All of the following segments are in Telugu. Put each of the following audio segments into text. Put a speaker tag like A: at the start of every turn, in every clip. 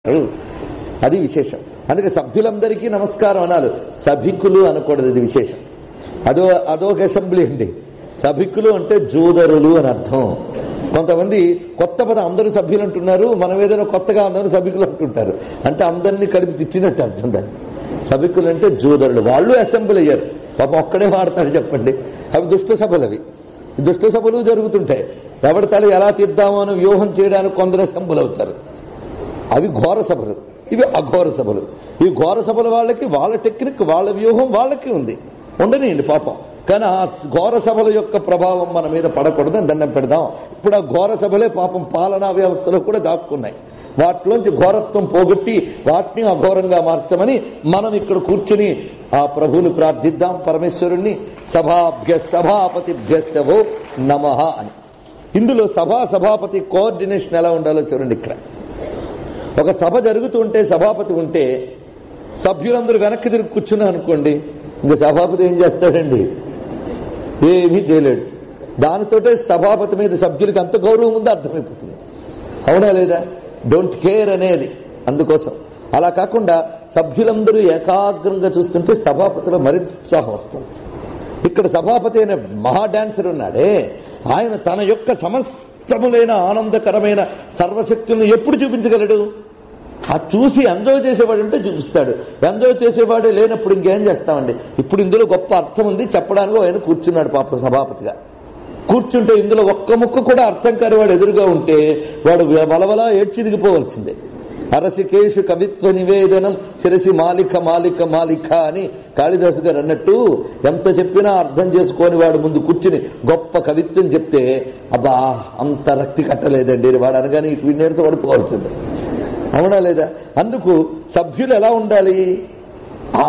A: అది విశేషం అందుకే సభ్యులందరికీ నమస్కారం అనాలి సభికులు అనకూడదు ఇది విశేషం అదో అదొక అసెంబ్లీ అండి సభికులు అంటే జూదరులు అని అర్థం కొంతమంది కొత్త పదం అందరూ సభ్యులు అంటున్నారు మనం ఏదైనా కొత్తగా అందరూ సభికులు అంటుంటారు అంటే అందరినీ కలిపి తిట్టినట్టు అర్థం దాన్ని సభికులు అంటే జూదరులు వాళ్ళు అసెంబ్లీ అయ్యారు పాపం ఒక్కడే వాడతాడు చెప్పండి అవి దుష్ట సభలు అవి ఈ దుష్ట సభలు జరుగుతుంటాయి ఎవరి తల ఎలా తీద్దామో అని వ్యూహం చేయడానికి కొందరు అసెంబ్లీ అవుతారు అవి ఘోర సభలు ఇవి అఘోర సభలు ఈ ఘోర సభల వాళ్ళకి వాళ్ళ టెక్నిక్ వాళ్ళ వ్యూహం వాళ్ళకి ఉంది ఉండనియండి పాపం కానీ ఆ ఘోర సభల యొక్క ప్రభావం మన మీద పడకూడదని దండం పెడదాం ఇప్పుడు ఆ ఘోర సభలే పాపం పాలనా వ్యవస్థలో కూడా దాక్కున్నాయి వాటిలోంచి ఘోరత్వం పోగొట్టి వాటిని అఘోరంగా మార్చమని మనం ఇక్కడ కూర్చుని ఆ ప్రభువుని ప్రార్థిద్దాం పరమేశ్వరుణ్ణి సభాభ్య సభాపతిభ్యశ్చవో నమ అని ఇందులో సభా సభాపతి కోఆర్డినేషన్ ఎలా ఉండాలో చూడండి ఇక్కడ ఒక సభ జరుగుతుంటే సభాపతి ఉంటే సభ్యులందరూ వెనక్కి తిరిగి కూర్చున్నా అనుకోండి ఇంకా సభాపతి ఏం చేస్తాడండి ఏమీ చేయలేడు దానితోటే సభాపతి మీద సభ్యులకి అంత గౌరవం ఉందో అర్థమైపోతుంది అవునా లేదా డోంట్ కేర్ అనేది అందుకోసం అలా కాకుండా సభ్యులందరూ ఏకాగ్రంగా చూస్తుంటే సభాపతిలో మరింత ఉత్సాహం వస్తుంది ఇక్కడ సభాపతి అయిన మహా డాన్సర్ ఉన్నాడే ఆయన తన యొక్క సమస్తములైన ఆనందకరమైన సర్వశక్తులను ఎప్పుడు చూపించగలడు ఆ చూసి ఎంజాయ్ చేసేవాడు అంటే చూపిస్తాడు ఎంజాయ్ చేసేవాడే లేనప్పుడు ఇంకేం చేస్తామండి ఇప్పుడు ఇందులో గొప్ప అర్థం ఉంది చెప్పడానికి ఆయన కూర్చున్నాడు పాప సభాపతిగా కూర్చుంటే ఇందులో ఒక్క ముక్క కూడా అర్థం కాని వాడు ఎదురుగా ఉంటే వాడు వలవలా ఏడ్చిదిగిపోవలసిందే అరసికేషు కవిత్వ నివేదనం శిరసి మాలిక మాలిక మాలిక అని కాళిదాసు గారు అన్నట్టు ఎంత చెప్పినా అర్థం చేసుకొని వాడు ముందు కూర్చుని గొప్ప కవిత్వం చెప్తే అబ్బా అంత రక్తి కట్టలేదండి వాడు అనగానే ఇటు నేర్తో పడిపోవాల్సిందే అవునా లేదా అందుకు సభ్యులు ఎలా ఉండాలి ఆ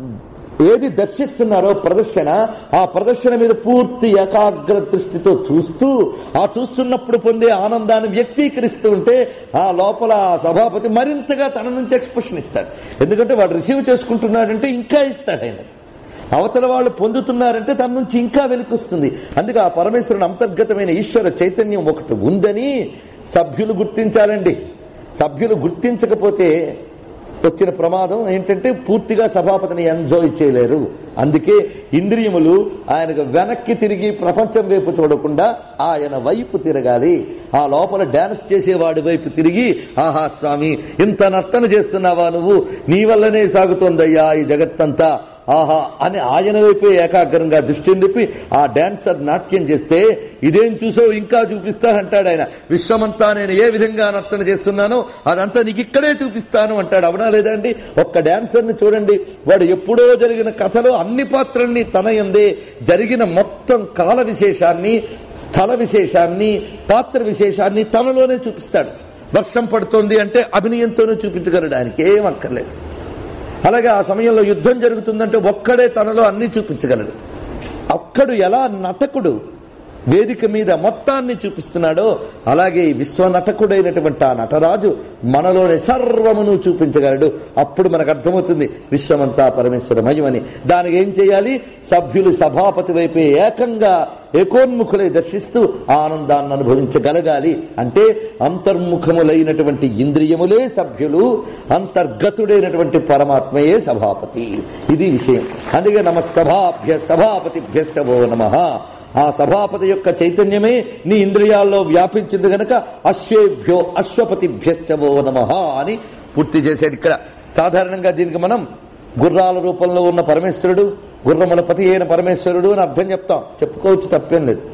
A: ఏది దర్శిస్తున్నారో ప్రదర్శన ఆ ప్రదర్శన మీద పూర్తి ఏకాగ్ర దృష్టితో చూస్తూ ఆ చూస్తున్నప్పుడు పొందే ఆనందాన్ని వ్యక్తీకరిస్తూ ఉంటే ఆ లోపల ఆ సభాపతి మరింతగా తన నుంచి ఎక్స్ప్రెషన్ ఇస్తాడు ఎందుకంటే వాడు రిసీవ్ చేసుకుంటున్నాడంటే ఇంకా ఇస్తాడు ఆయన అవతల వాళ్ళు పొందుతున్నారంటే తన నుంచి ఇంకా వెలికొస్తుంది అందుకే ఆ పరమేశ్వరుని అంతర్గతమైన ఈశ్వర చైతన్యం ఒకటి ఉందని సభ్యులు గుర్తించాలండి సభ్యులు గుర్తించకపోతే వచ్చిన ప్రమాదం ఏంటంటే పూర్తిగా సభాపతిని ఎంజాయ్ చేయలేరు అందుకే ఇంద్రియములు ఆయనకు వెనక్కి తిరిగి ప్రపంచం వైపు చూడకుండా ఆయన వైపు తిరగాలి ఆ లోపల డాన్స్ చేసేవాడి వైపు తిరిగి ఆహా స్వామి ఇంత నర్తన చేస్తున్నావా నువ్వు నీ వల్లనే సాగుతోందయ్యా ఈ జగత్తంతా ఆహా అని ఆయన వైపే ఏకాగ్రంగా దృష్టిని నిప్పి ఆ డాన్సర్ నాట్యం చేస్తే ఇదేం చూసో ఇంకా చూపిస్తానంటాడు ఆయన విశ్వమంతా నేను ఏ విధంగా నర్తన చేస్తున్నానో అదంతా నీకు ఇక్కడే చూపిస్తాను అంటాడు అవునా లేదండి ఒక్క డాన్సర్ని చూడండి వాడు ఎప్పుడో జరిగిన కథలో అన్ని పాత్రల్ని తన ఎందే జరిగిన మొత్తం కాల విశేషాన్ని స్థల విశేషాన్ని పాత్ర విశేషాన్ని తనలోనే చూపిస్తాడు వర్షం పడుతోంది అంటే అభినయంతోనే చూపించగలడు ఆయనకి ఏం అక్కర్లేదు అలాగే ఆ సమయంలో యుద్ధం జరుగుతుందంటే ఒక్కడే తనలో అన్ని చూపించగలడు అక్కడు ఎలా నటకుడు వేదిక మీద మొత్తాన్ని చూపిస్తున్నాడో అలాగే ఈ విశ్వ నటకుడైనటువంటి ఆ నటరాజు మనలోని సర్వమును చూపించగలడు అప్పుడు మనకు అర్థమవుతుంది విశ్వమంతా పరమేశ్వరమయమని దానికి ఏం చేయాలి సభ్యులు సభాపతి వైపే ఏకంగా ఏకోన్ముఖులై దర్శిస్తూ ఆనందాన్ని అనుభవించగలగాలి అంటే అంతర్ముఖములైనటువంటి ఇంద్రియములే సభ్యులు అంతర్గతుడైనటువంటి పరమాత్మయే సభాపతి ఇది విషయం అందుకే నమ సభాభ్య సభాపతిభ్యశ్చవో నమ ఆ సభాపతి యొక్క చైతన్యమే నీ ఇంద్రియాల్లో వ్యాపించింది గనక అశ్వేభ్యో అశ్వపతిభ్యశ్చవో నమ అని పూర్తి చేశాడు ఇక్కడ సాధారణంగా దీనికి మనం గుర్రాల రూపంలో ఉన్న పరమేశ్వరుడు గుర్రముల పతి అయిన పరమేశ్వరుడు అని అర్థం చెప్తాం చెప్పుకోవచ్చు తప్పేం లేదు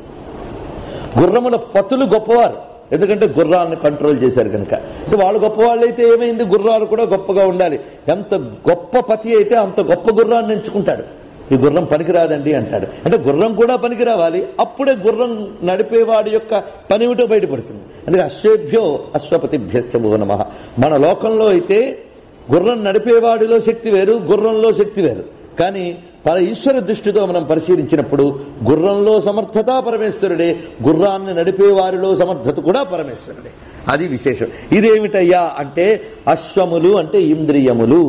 A: గుర్రముల పతులు గొప్పవారు ఎందుకంటే గుర్రాన్ని కంట్రోల్ చేశారు కనుక అంటే వాళ్ళు గొప్పవాళ్ళు అయితే ఏమైంది గుర్రాలు కూడా గొప్పగా ఉండాలి ఎంత గొప్ప పతి అయితే అంత గొప్ప గుర్రాన్ని ఎంచుకుంటాడు ఈ గుర్రం పనికిరాదండి అంటాడు అంటే గుర్రం కూడా పనికి రావాలి అప్పుడే గుర్రం నడిపేవాడి యొక్క పనిమిటో బయటపడుతుంది అందుకే అశ్వేభ్యో అశ్వపతిభ్యశ్చభో నమ మన లోకంలో అయితే గుర్రం నడిపేవాడిలో శక్తి వేరు గుర్రంలో శక్తి వేరు కానీ పర ఈశ్వర దృష్టితో మనం పరిశీలించినప్పుడు గుర్రంలో సమర్థత పరమేశ్వరుడే గుర్రాన్ని నడిపేవారిలో సమర్థత కూడా పరమేశ్వరుడే అది విశేషం ఇదేమిటయ్యా అంటే అశ్వములు అంటే ఇంద్రియములు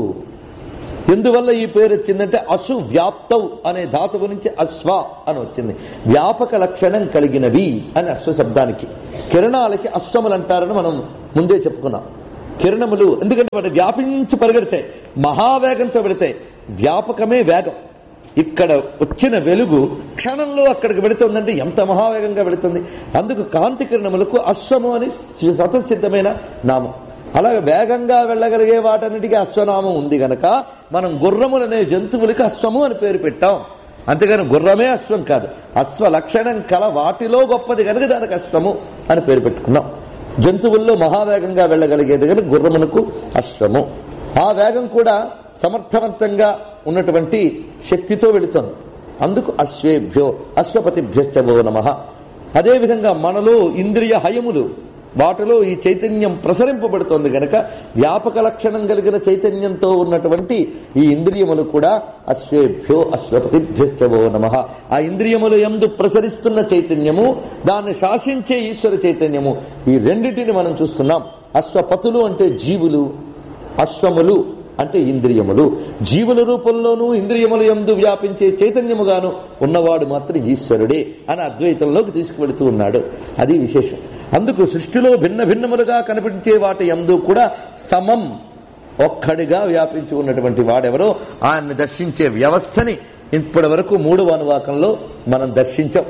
A: ఎందువల్ల ఈ పేరు వచ్చిందంటే అసు వ్యాప్తౌ అనే ధాతువు నుంచి అశ్వ అని వచ్చింది వ్యాపక లక్షణం కలిగినవి అని అశ్వ శబ్దానికి కిరణాలకి అశ్వములు అంటారని మనం ముందే చెప్పుకున్నాం కిరణములు ఎందుకంటే వాటి వ్యాపించి పరిగెడతాయి మహావేగంతో పెడతాయి వ్యాపకమే వేగం ఇక్కడ వచ్చిన వెలుగు క్షణంలో అక్కడికి వెళుతుందంటే ఎంత మహావేగంగా వెళుతుంది అందుకు కాంతి కిరణములకు అశ్వము అని స్వతసిద్ధమైన నామం అలాగే వేగంగా వెళ్ళగలిగే వాటన్నిటికీ అశ్వనామం ఉంది గనక మనం గుర్రములనే జంతువులకి అశ్వము అని పేరు పెట్టాం అంతేగాని గుర్రమే అశ్వం కాదు అశ్వ లక్షణం కల వాటిలో గొప్పది కనుక దానికి అశ్వము అని పేరు పెట్టుకున్నాం జంతువుల్లో మహావేగంగా వెళ్ళగలిగేది కనుక గుర్రమునకు అశ్వము ఆ వేగం కూడా సమర్థవంతంగా ఉన్నటువంటి శక్తితో వెళుతుంది అందుకు అశ్వేభ్యో అశ్వపతిభ్యశ్చవో నమ అదేవిధంగా మనలో ఇంద్రియ హయములు వాటిలో ఈ చైతన్యం ప్రసరింపబడుతోంది గనక వ్యాపక లక్షణం కలిగిన చైతన్యంతో ఉన్నటువంటి ఈ ఇంద్రియములు కూడా అశ్వేభ్యో అశ్వపతిభ్యశ్చవో నమ ఆ ఇంద్రియములు ఎందు ప్రసరిస్తున్న చైతన్యము దాన్ని శాసించే ఈశ్వర చైతన్యము ఈ రెండింటిని మనం చూస్తున్నాం అశ్వపతులు అంటే జీవులు అశ్వములు అంటే ఇంద్రియములు జీవుల రూపంలోనూ ఇంద్రియములు ఎందు వ్యాపించే చైతన్యముగాను ఉన్నవాడు మాత్రం ఈశ్వరుడే అని అద్వైతంలోకి తీసుకువెళుతూ ఉన్నాడు అది విశేషం అందుకు సృష్టిలో భిన్న భిన్నములుగా కనిపించే వాటి ఎందు కూడా సమం ఒక్కడిగా వ్యాపించి ఉన్నటువంటి వాడెవరో ఆయన్ని దర్శించే వ్యవస్థని ఇప్పటి వరకు మూడవ అనువాకంలో మనం దర్శించాం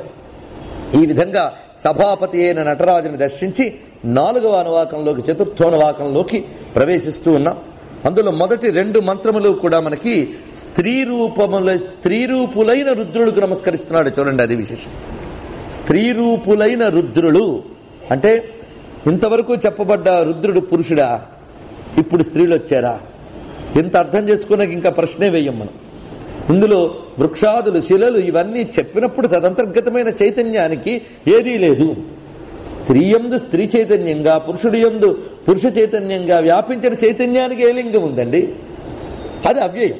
A: ఈ విధంగా సభాపతి అయిన నటరాజుని దర్శించి నాలుగవ అనువాకంలోకి చతుర్థోనువాకంలోకి ప్రవేశిస్తూ ఉన్నాం అందులో మొదటి రెండు మంత్రములు కూడా మనకి స్త్రీ రూపముల స్త్రీ రూపులైన రుద్రులకు నమస్కరిస్తున్నాడు చూడండి అది విశేషం స్త్రీ రూపులైన రుద్రులు అంటే ఇంతవరకు చెప్పబడ్డ రుద్రుడు పురుషుడా ఇప్పుడు స్త్రీలు వచ్చారా ఇంత అర్థం చేసుకున్నాక ఇంకా ప్రశ్నే వేయం మనం ఇందులో వృక్షాదులు శిలలు ఇవన్నీ చెప్పినప్పుడు తదంతర్గతమైన చైతన్యానికి ఏదీ లేదు స్త్రీ యందు స్త్రీ చైతన్యంగా పురుషుడి యందు పురుష చైతన్యంగా వ్యాపించిన చైతన్యానికి ఏ లింగం ఉందండి అది అవ్యయం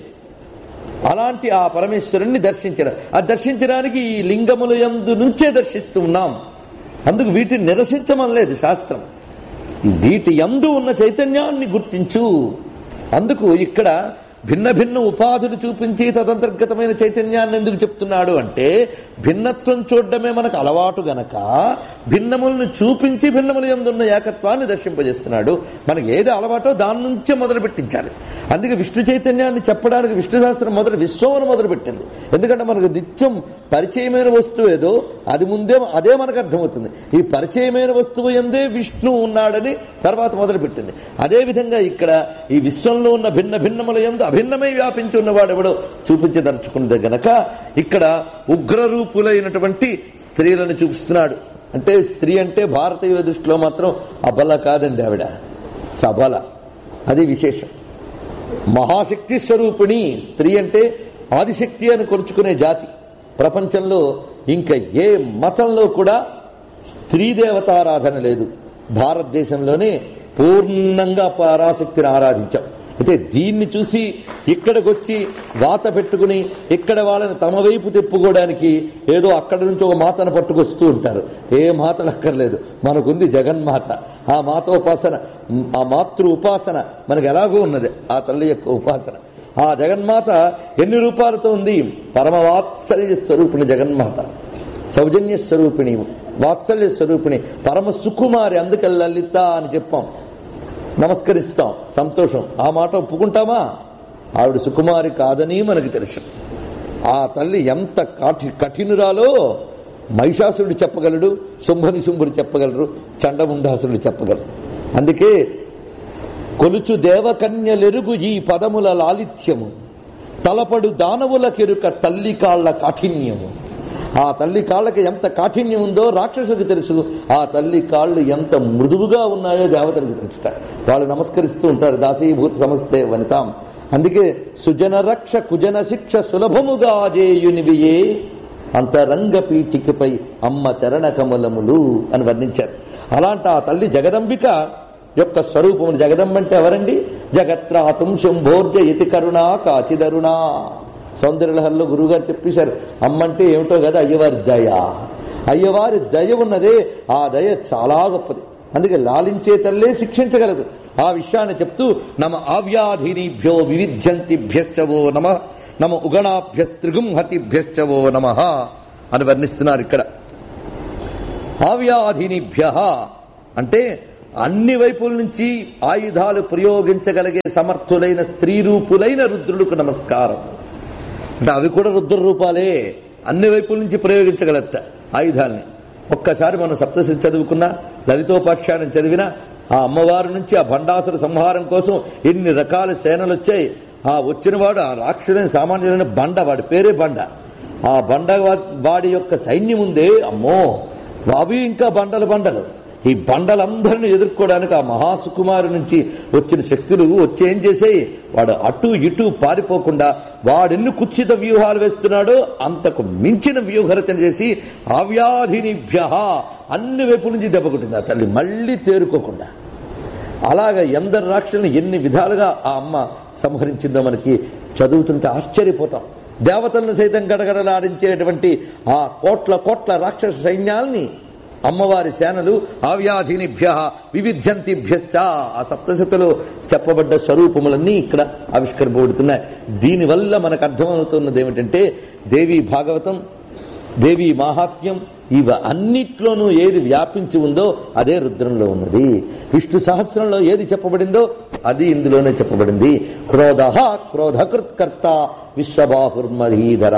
A: అలాంటి ఆ పరమేశ్వరుణ్ణి దర్శించడం ఆ దర్శించడానికి ఈ లింగముల యందు నుంచే దర్శిస్తూ ఉన్నాం అందుకు వీటిని నిరసించమనలేదు శాస్త్రం వీటి యందు ఉన్న చైతన్యాన్ని గుర్తించు అందుకు ఇక్కడ భిన్న భిన్న ఉపాధులు చూపించి తదంతర్గతమైన చైతన్యాన్ని ఎందుకు చెప్తున్నాడు అంటే భిన్నత్వం చూడడమే మనకు అలవాటు గనక భిన్నములను చూపించి భిన్నముల ఎందున్న ఏకత్వాన్ని దర్శింపజేస్తున్నాడు మనకి ఏది అలవాటో దాని నుంచే మొదలు పెట్టించాలి అందుకే విష్ణు చైతన్యాన్ని చెప్పడానికి విష్ణు శాస్త్రం మొదలు విశ్వమును మొదలుపెట్టింది ఎందుకంటే మనకు నిత్యం పరిచయమైన వస్తువు ఏదో అది ముందే అదే మనకు అర్థమవుతుంది ఈ పరిచయమైన వస్తువు ఎందే విష్ణు ఉన్నాడని తర్వాత మొదలుపెట్టింది అదేవిధంగా ఇక్కడ ఈ విశ్వంలో ఉన్న భిన్న భిన్నముల ఎందు అభిన్నమై వ్యాపించి ఉన్నవాడు ఎవడో చూపించదలుచుకున్నది గనక ఇక్కడ ఉగ్రరూపులైనటువంటి స్త్రీలను చూపిస్తున్నాడు అంటే స్త్రీ అంటే భారతీయుల దృష్టిలో మాత్రం అబల కాదండి ఆవిడ సబల అది విశేషం మహాశక్తి స్వరూపిణి స్త్రీ అంటే ఆదిశక్తి అని కొలుచుకునే జాతి ప్రపంచంలో ఇంకా ఏ మతంలో కూడా స్త్రీ దేవతారాధన లేదు భారతదేశంలోనే పూర్ణంగా పరాశక్తిని ఆరాధించాం అయితే దీన్ని చూసి ఇక్కడికి వచ్చి వాత పెట్టుకుని ఇక్కడ వాళ్ళని తమ వైపు తిప్పుకోవడానికి ఏదో అక్కడి నుంచి ఒక మాతను పట్టుకొస్తూ ఉంటారు ఏ మాతలు అక్కర్లేదు మనకుంది జగన్మాత ఆ మాతోపాసన ఆ మాతృ ఉపాసన మనకు ఎలాగో ఉన్నది ఆ తల్లి యొక్క ఉపాసన ఆ జగన్మాత ఎన్ని రూపాలతో ఉంది పరమ వాత్సల్య స్వరూపిణి జగన్మాత సౌజన్య స్వరూపిణి వాత్సల్య స్వరూపిణి పరమ సుకుమారి అందుకే లలిత అని చెప్పాం నమస్కరిస్తాం సంతోషం ఆ మాట ఒప్పుకుంటామా ఆవిడ సుకుమారి కాదని మనకు తెలుసు ఆ తల్లి ఎంత కాఠి కఠినురాలో మహిషాసురుడు చెప్పగలడు శుంభని శుంభుడు చెప్పగలరు చండముండాసురుడు చెప్పగలరు అందుకే కొలుచు దేవకన్యలెరుగు ఈ పదముల లాలిత్యము తలపడు దానవులకెరుక తల్లి కాళ్ల కాఠిన్యము ఆ తల్లి కాళ్ళకి ఎంత కాఠిన్యం ఉందో రాక్షసుడికి తెలుసు ఆ తల్లి కాళ్ళు ఎంత మృదువుగా ఉన్నాయో దేవతలకు తెలుస్తాడు వాళ్ళు నమస్కరిస్తూ ఉంటారు దాసీభూత సమస్తే వనితాం అందుకే సుజన రక్ష కుజన శిక్ష సులభముగా జేయునివియే అంతరంగ పీఠికపై అమ్మ చరణ కమలములు అని వర్ణించారు అలాంటి ఆ తల్లి జగదంబిక యొక్క స్వరూపములు జగదంబ అంటే ఎవరండి జగత్రాతం శంభోర్జ ఇతి కరుణా కాచిదరుణా సౌందర్యలహరిలో గురువుగారు చెప్పేశారు అమ్మంటే ఏమిటో కదా అయ్యవారి దయ అయ్యవారి దయ ఉన్నదే ఆ దయ చాలా గొప్పది అందుకే లాలించే తల్లే శిక్షించగలదు ఆ విషయాన్ని చెప్తూ నమ ఆవ్యాధినిభ్యో వివిధ్యంతిభ్యశ్చవో నమ నమ ఉగణాభ్యస్త్రిగుంహతిభ్యశ్చవో నమ అని వర్ణిస్తున్నారు ఇక్కడ ఆవ్యాధినిభ్య అంటే అన్ని వైపుల నుంచి ఆయుధాలు ప్రయోగించగలిగే సమర్థులైన స్త్రీ రూపులైన రుద్రులకు నమస్కారం అంటే అవి కూడా రుద్ర రూపాలే అన్ని వైపుల నుంచి ప్రయోగించగలట ఆయుధాల్ని ఒక్కసారి మనం సప్తశతి చదువుకున్నా లలితోపాఖ్యానం చదివినా ఆ అమ్మవారి నుంచి ఆ భండాసుర సంహారం కోసం ఎన్ని రకాల సేనలు వచ్చాయి ఆ వచ్చినవాడు ఆ రాక్షసులైన సామాన్యులైన బండ వాడి పేరే బండ ఆ బండ వా- వాడి యొక్క సైన్యం ఉందే అమ్మో అవి ఇంకా బండలు బండలు ఈ బండలందరిని ఎదుర్కోవడానికి ఆ మహాసుకుమారు నుంచి వచ్చిన శక్తులు వచ్చి ఏం చేసాయి వాడు అటు ఇటు పారిపోకుండా వాడెన్ని కుత్సిత వ్యూహాలు వేస్తున్నాడో అంతకు మించిన వ్యూహరచన చేసి అవ్యాధినిభ్య అన్ని వైపుల నుంచి దెబ్బ కొట్టింది ఆ తల్లి మళ్ళీ తేరుకోకుండా అలాగ ఎందరు రాక్షసులను ఎన్ని విధాలుగా ఆ అమ్మ సంహరించిందో మనకి చదువుతుంటే ఆశ్చర్యపోతాం దేవతలను సైతం గడగడలాడించేటువంటి ఆ కోట్ల కోట్ల రాక్షస సైన్యాల్ని అమ్మవారి సేనలు ఆవ్యాధినిభ్య వివిధ్యంతిభ్యశ్చ ఆ సప్తశతిలో చెప్పబడ్డ స్వరూపములన్నీ ఇక్కడ ఆవిష్కరింపబడుతున్నాయి దీనివల్ల మనకు అర్థమవుతున్నది ఏమిటంటే దేవి భాగవతం దేవి మాహాత్మ్యం ఇవ అన్నిట్లోనూ ఏది వ్యాపించి ఉందో అదే రుద్రంలో ఉన్నది విష్ణు సహస్రంలో ఏది చెప్పబడిందో అది ఇందులోనే చెప్పబడింది క్రోధ క్రోధకృత్కర్త విశ్వబాహుర్మధీధర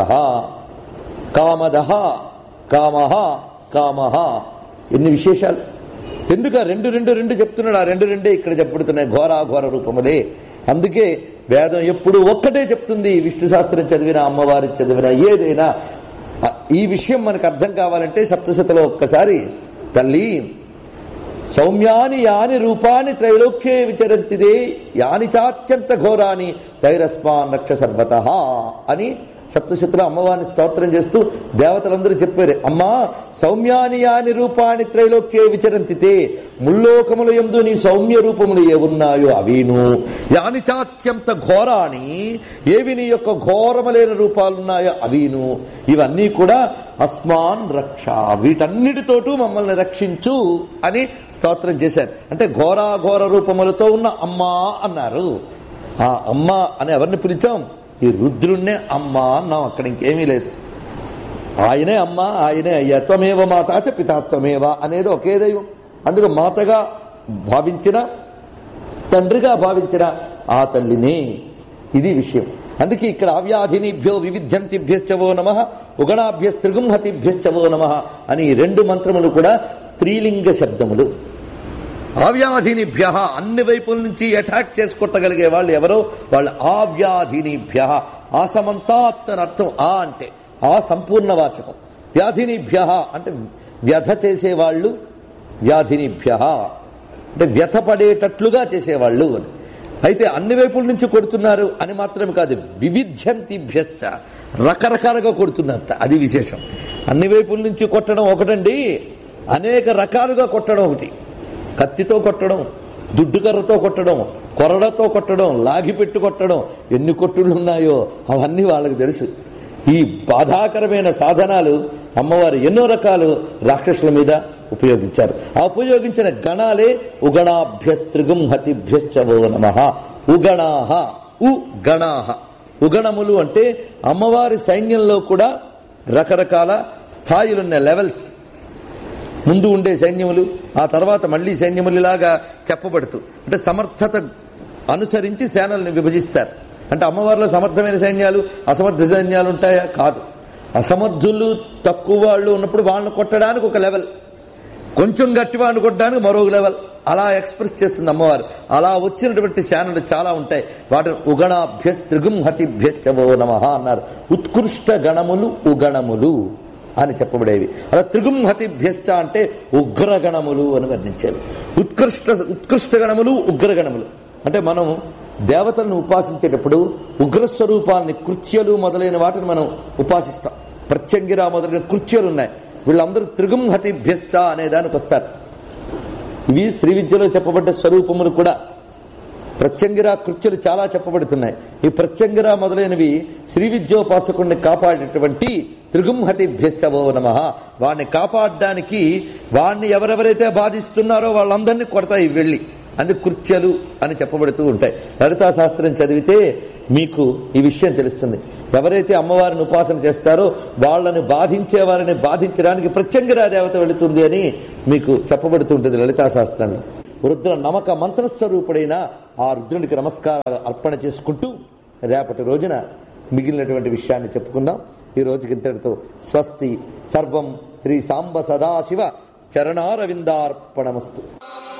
A: కామద కామ కామ ఎన్ని విశేషాలు ఎందుకు ఆ రెండు రెండు రెండు చెప్తున్నాడు ఆ రెండు రెండే ఇక్కడ చెప్పబడుతున్నాయి ఘోరాఘోర రూపములే అందుకే వేదం ఎప్పుడు ఒక్కటే చెప్తుంది విష్ణు శాస్త్రం చదివిన అమ్మవారి చదివిన ఏదైనా ఆ, ఈ విషయం మనకు అర్థం కావాలంటే సప్తశతిలో ఒక్కసారి తల్లి సౌమ్యాని యాని రూపాని త్రైలోక్యే విచరంతిదే యాని చాత్యంత ఘోరాని తైరస్మాన్ రక్ష సర్వత అని సప్తశతిలో అమ్మవారిని స్తోత్రం చేస్తూ దేవతలందరూ చెప్పారు అమ్మా సౌమ్యాని యాని రూపాని త్రైలోక్యే విచరంతితే ముల్లోకముల ఎందు నీ సౌమ్య రూపములు ఏవున్నాయో అవిను యాని చాత్యంత ఘోరాని ఏవి నీ యొక్క ఘోరములైన రూపాలున్నాయో అవిను ఇవన్నీ కూడా అస్మాన్ రక్ష వీటన్నిటితోటూ మమ్మల్ని రక్షించు అని స్తోత్రం చేశారు అంటే ఘోరాఘోర రూపములతో ఉన్న అమ్మా అన్నారు ఆ అమ్మ అని ఎవరిని పిలిచాం ఈ రుద్రుణ్ణే అమ్మ అన్నాం అక్కడ ఇంకేమీ లేదు ఆయనే అమ్మ ఆయనే అయ్యా త్వమేవ మాతాచ పితాత్వమేవ అనేది ఒకే దైవం అందుకు మాతగా భావించిన తండ్రిగా భావించిన ఆ తల్లిని ఇది విషయం అందుకే ఇక్కడ అవ్యాధినిభ్యో వివిధ్యంతిభ్యశ్చవో నమ ఉగణాభ్యస్త్రిగుంహతిభ్యశ్చవో నమ అని ఈ రెండు మంత్రములు కూడా స్త్రీలింగ శబ్దములు ఆవ్యాధినిభ్య అన్ని వైపుల నుంచి అటాక్ చేసుకొట్టగలిగే వాళ్ళు ఎవరో వాళ్ళు ఆవ్యాధినిభ్య ఆసమంతాత్ అని అర్థం ఆ అంటే ఆ సంపూర్ణ వాచకం వ్యాధినిభ్య అంటే వ్యధ చేసేవాళ్ళు వ్యాధినిభ్య అంటే వ్యథ పడేటట్లుగా చేసేవాళ్ళు అని అయితే అన్ని వైపుల నుంచి కొడుతున్నారు అని మాత్రమే కాదు వివిధ్యంతిభ్యశ్చ రకరకాలుగా కొడుతున్నట్ట అది విశేషం అన్ని వైపుల నుంచి కొట్టడం ఒకటండి అనేక రకాలుగా కొట్టడం ఒకటి కత్తితో కొట్టడం దుడ్డుకర్రతో కొట్టడం కొరడతో కొట్టడం లాగిపెట్టు కొట్టడం ఎన్ని కొట్టుళ్ళు ఉన్నాయో అవన్నీ వాళ్ళకి తెలుసు ఈ బాధాకరమైన సాధనాలు అమ్మవారు ఎన్నో రకాలు రాక్షసుల మీద ఉపయోగించారు ఆ ఉపయోగించిన గణాలే ఉగణాభ్యస్త్రిగుం హతిభ్యశ్చవో నమ ఉగణాహ ఉ గణాహ ఉగణములు అంటే అమ్మవారి సైన్యంలో కూడా రకరకాల స్థాయిలున్న లెవెల్స్ ముందు ఉండే సైన్యములు ఆ తర్వాత మళ్ళీ సైన్యములు ఇలాగా చెప్పబడుతూ అంటే సమర్థత అనుసరించి సేనల్ని విభజిస్తారు అంటే అమ్మవారిలో సమర్థమైన సైన్యాలు అసమర్థ సైన్యాలు ఉంటాయా కాదు అసమర్థులు తక్కువ వాళ్ళు ఉన్నప్పుడు వాళ్ళని కొట్టడానికి ఒక లెవెల్ కొంచెం గట్టి వాడిని కొట్టడానికి మరో లెవెల్ అలా ఎక్స్ప్రెస్ చేస్తుంది అమ్మవారు అలా వచ్చినటువంటి శానలు చాలా ఉంటాయి వాటిని ఉగణాభ్యస్ త్రిగుంహతిభ్యశ్చవో నమ అన్నారు ఉత్కృష్ట గణములు ఉగణములు అని చెప్పబడేవి అలా త్రిగుంహతిభ్యశ్చ అంటే ఉగ్రగణములు అని వర్ణించేవి ఉత్కృష్ట ఉత్కృష్ట గణములు ఉగ్రగణములు అంటే మనం దేవతలను ఉపాసించేటప్పుడు ఉగ్రస్వరూపాలని కృత్యలు మొదలైన వాటిని మనం ఉపాసిస్తాం ప్రత్యంగిరా మొదలైన కృత్యలు ఉన్నాయి వీళ్ళందరూ త్రిగుంహతిభ్యశ్చ అనే దానికి వస్తారు ఇవి శ్రీ విద్యలో చెప్పబడ్డ స్వరూపములు కూడా ప్రత్యంగిరా కృత్యులు చాలా చెప్పబడుతున్నాయి ఈ ప్రత్యంగిరా మొదలైనవి శ్రీ విద్యోపాసకుడిని కాపాడేటువంటి త్రిగుంహతిభ్యశ్చవో నమ వాడిని కాపాడడానికి వాడిని ఎవరెవరైతే బాధిస్తున్నారో వాళ్ళందరినీ కొడతాయి ఇవి వెళ్ళి అందుకు కృత్యలు అని చెప్పబడుతూ ఉంటాయి లలితా శాస్త్రం చదివితే మీకు ఈ విషయం తెలుస్తుంది ఎవరైతే అమ్మవారిని ఉపాసన చేస్తారో వాళ్ళని బాధించే వారిని బాధించడానికి ప్రత్యంగిరా దేవత వెళుతుంది అని మీకు చెప్పబడుతుంటుంది లలితా శాస్త్రంలో రుద్ర నమక మంత్రస్వరూపుడైన ఆ రుద్రునికి నమస్కారాలు అర్పణ చేసుకుంటూ రేపటి రోజున మిగిలినటువంటి విషయాన్ని చెప్పుకుందాం ఈ రోజుకి ఇంతటితో స్వస్తి సర్వం శ్రీ సాంబ సదాశివ చరణారవిందార్పణమస్తు